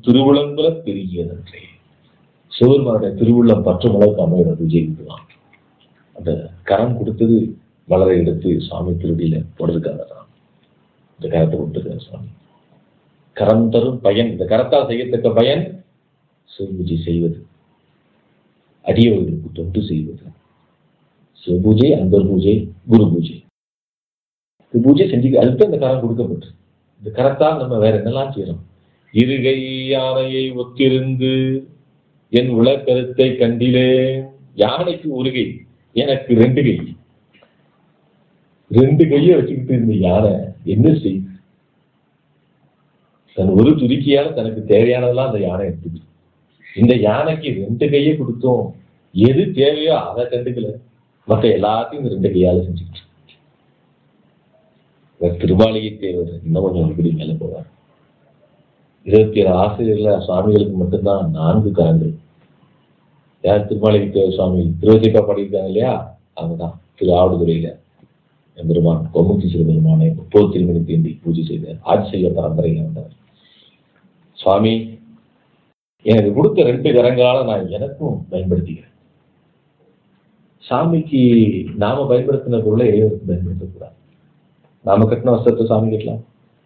திருவிழங்குல பெருகியதன்றே சிவபெருமானுடைய திருவுள்ளம் பற்றும் அளவுக்கு அமைகிற பூஜை இதுதான் அந்த கரம் கொடுத்தது மலரை எடுத்து சுவாமி திருடியில போடுறதுக்காக தான் இந்த கரத்தை கொடுத்துருக்காரு சுவாமி கரம் தரும் பயன் இந்த கரத்தால் செய்யத்தக்க பயன் சிவபூஜை செய்வது அடியவர்களுக்கு தொண்டு செய்வது சிவபூஜை அன்பர் பூஜை குரு பூஜை இந்த பூஜை செஞ்சு அதுக்கு இந்த கரம் கொடுக்கப்பட்டு இந்த கரத்தால் நம்ம வேற என்னெல்லாம் செய்யறோம் இருகை யானையை ஒத்திருந்து என் உலக்கருத்தை கண்டிலே யானைக்கு ஒரு கை எனக்கு ரெண்டு கை ரெண்டு கையை வச்சுக்கிட்டு இருந்த யானை என்ன செய்யுது தன் ஒரு துருக்கியால தனக்கு தேவையானதெல்லாம் அந்த யானை எடுத்துக்கு இந்த யானைக்கு ரெண்டு கையை கொடுத்தோம் எது தேவையோ அதை கண்டுக்கல மற்ற எல்லாத்தையும் இந்த ரெண்டு கையால செஞ்சுக்கிட்டு இவர் திருமாளிகை தேவர் இன்னும் கொஞ்சம் இப்படி மேல போவார் இருபத்தி ஏழு ஆசிரியர்ல சுவாமிகளுக்கு மட்டும்தான் நான்கு கரங்கள் யார் திருமாளிகை தேவர் சுவாமி திருவசிப்பா பாடியிருக்காங்க இல்லையா அவங்கதான் திரு ஆவடுதுறையில எம்பெருமான் கொமுத்தி சிறுபெருமானை முப்பது திருமணி தீண்டி பூஜை செய்த ஆட்சிய பரம்பரையில் வந்தவர் சுவாமி எனக்கு கொடுத்த ரெண்டு கரங்களால நான் எனக்கும் பயன்படுத்திக்கிறேன் சாமிக்கு நாம பயன்படுத்தின பொருளை இறைவனுக்கு பயன்படுத்தக்கூடாது நாம கட்டின வஸ்திரத்தை சாமி கட்டலாம்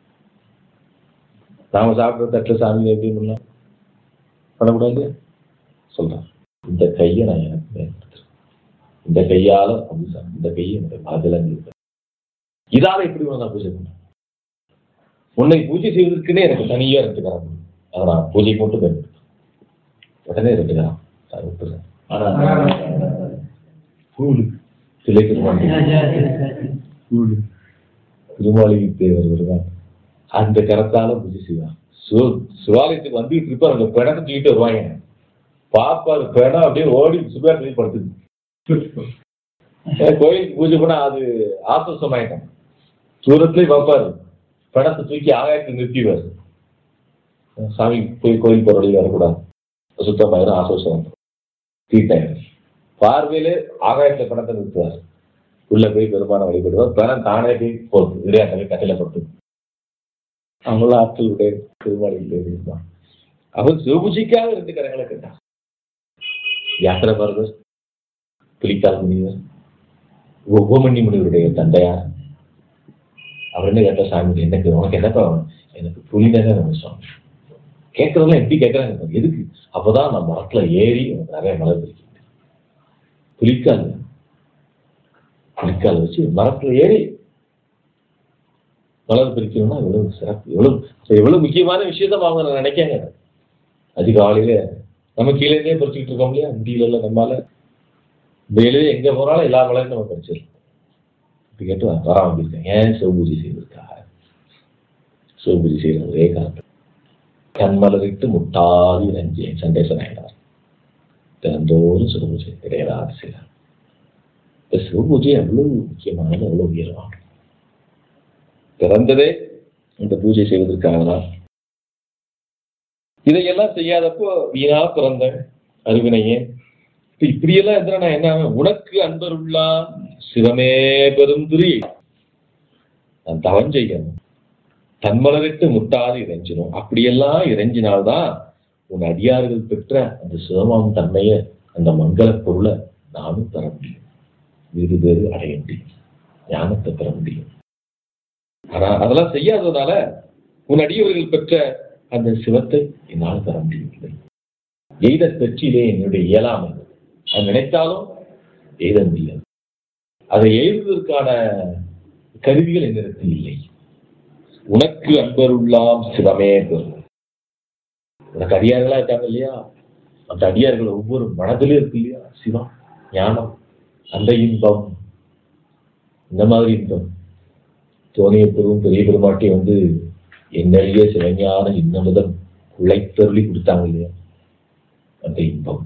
நாம சாப்பிட்ற தட்டில் சாமி எப்படி பண்ணலாம் பண்ணக்கூடாது சொல்றேன் இந்த கையை நான் எனக்கு பயன்படுத்துறேன் இந்த கையால அபிஷேகம் இந்த கையை என்னுடைய மனதில் இதால எப்படி நான் பூஜை பண்ணேன் உன்னை பூஜை செய்வதற்குன்னே எனக்கு தனியா ரெண்டு கரம் கொடு. அதை நான் பூஜை மட்டும் பயன்படுத்துறேன் உடனே ரெண்டு கரம் அதை விட்டுறேன் ஆனா கூடு சிலை திருமாளி கூடு திருமாளிகை தேவர் வருவார் அந்த கரத்தால பூஜை செய்வார் சிவ சிவாலயத்துக்கு வந்துட்டு இருப்பார் அந்த பிணத்தை தூக்கிட்டு வருவாங்க பாப்பாரு பிணம் அப்படியே ஓடி சுபேட்டரி படுத்துது ஏன் கோயிலுக்கு பூஜை பண்ணா அது ஆசுவசமாயிட்டான் தூரத்துலயே பார்ப்பாரு பணத்தை தூக்கி ஆகாயத்தில் நிறுத்திவார் சாமி போய் கோயில் போற வழி வரக்கூடாது சுத்தமாயிரும் ஆசுவசம் தீட்டாயிரும் பார்வையிலே ஆகாயத்துல பணத்தை நிறுத்துவார் உள்ள போய் பெருமான வழிபடுவார் பணம் தானே போய் போகுது இடையாட்டவே கட்டில பட்டு அவங்களும் ஆட்கள் உடைய திருமாளிகள் இருந்தான் அவர் சிவபூஜைக்காக ரெண்டு கரங்களை கேட்டான் யாத்திரை பரதர் புலிக்கால் முனிவர் உபமணி முனிவருடைய தந்தையார் அவர் என்ன கேட்ட சாமி எனக்கு உனக்கு என்னப்பா வேணும்? எனக்கு புலி தானே வேணும் சுவாமி கேட்கறதெல்லாம் எப்படி கேட்கறாங்க பாரு. எதுக்கு அப்பதான் நான் மரத்துல ஏறி எனக்கு நிறைய மலர் பிடிக்கும் புலிக்கால் புலிக்கால் வச்சு மரத்துல ஏறி மலர் பிரிக்கணும்னா எவ்வளவு சிறப்பு எவ்வளவு எவ்வளவு முக்கியமான விஷயத்த அவங்க நான் நினைக்காங்க அதிகாலையில நம்ம கீழே இருந்தே பறிச்சுக்கிட்டு இருக்கோம் இல்லையா முடியல நம்மால வெளியே எங்க போனாலும் எல்லா மலரும் நம்ம பறிச்சிடலாம் இப்படி கேட்டு வர வந்திருக்கேன் ஏன் சிவபூஜை செய்வதற்காக சிவபூஜை செய்யற ஒரே காரணம் கண்மலரிட்டு முட்டாதி ரஞ்சேன் சண்டேசன் ஆயினார் தினந்தோறும் சிவபூஜை கிடையாது செய்கிறார் இந்த சிவபூஜை எவ்வளவு முக்கியமானது எவ்வளவு உயர்வானது பிறந்ததே இந்த பூஜை செய்வதற்காக தான் இதையெல்லாம் செய்யாதப்போ வீணா பிறந்த அறிவினையே இப்ப இப்படியெல்லாம் இருந்தா நான் என்ன ஆவேன்? உனக்கு அன்பர் உள்ளான் சிவமே பெரும் திரி நான் தவம் செய்யணும் தன்மலரிட்டு முட்டாது இறைஞ்சிடும் அப்படியெல்லாம் இறைஞ்சினால்தான் உன் அடியார்கள் பெற்ற அந்த சிவமாம் தன்மைய அந்த மங்கள பொருளை நானும் பெற முடியும் வீடு பேரு அடைய முடியும் ஞானத்தை பெற முடியும் ஆனா அதெல்லாம் செய்யாததுனால உன் அடியவர்கள் பெற்ற அந்த சிவத்தை என்னால் பெற முடியவில்லை எய்த பெற்றிலே என்னுடைய இயலாமை அது நினைத்தாலும் எய்த முடியாது அதை எழுதுவதற்கான கருவிகள் என்னிடத்தில் இல்லை உனக்கு அன்பருள்ளாம் சிவமே பெறும் உனக்கு அடியார்களா இருக்காங்க இல்லையா அந்த அடியார்கள் ஒவ்வொரு மனதிலும் இருக்கு இல்லையா சிவம் ஞானம் அந்த இன்பம் இந்த மாதிரி இன்பம் தோணிய பெரும் பெரிய பெருமாட்டி வந்து என்னெழிய சிவஞான இன்னமுதம் உழைத்தருளி கொடுத்தாங்க இல்லையா அந்த இன்பம்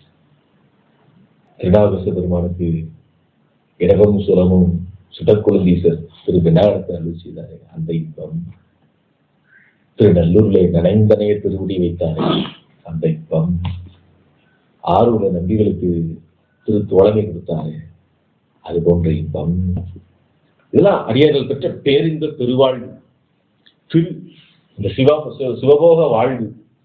திருநாகச பெருமானுக்கு இடமும் சுரமும் சுடக்குழந்தீசர் திரு விநாயகத்தை அருள் செய்தாரே அந்த இன்பம் திருநல்லூர்ல நனைந்தனைய திருவுடி வைத்தாரே அந்த இன்பம் ஆறுல நம்பிகளுக்கு திரு தோழமை கொடுத்தாரே அது போன்ற இன்பம் இதெல்லாம் அடியார்கள் பெற்ற பேரின்ப பெருவாழ்வு திரு இந்த சிவா சிவ- சிவபோக வாழ்வு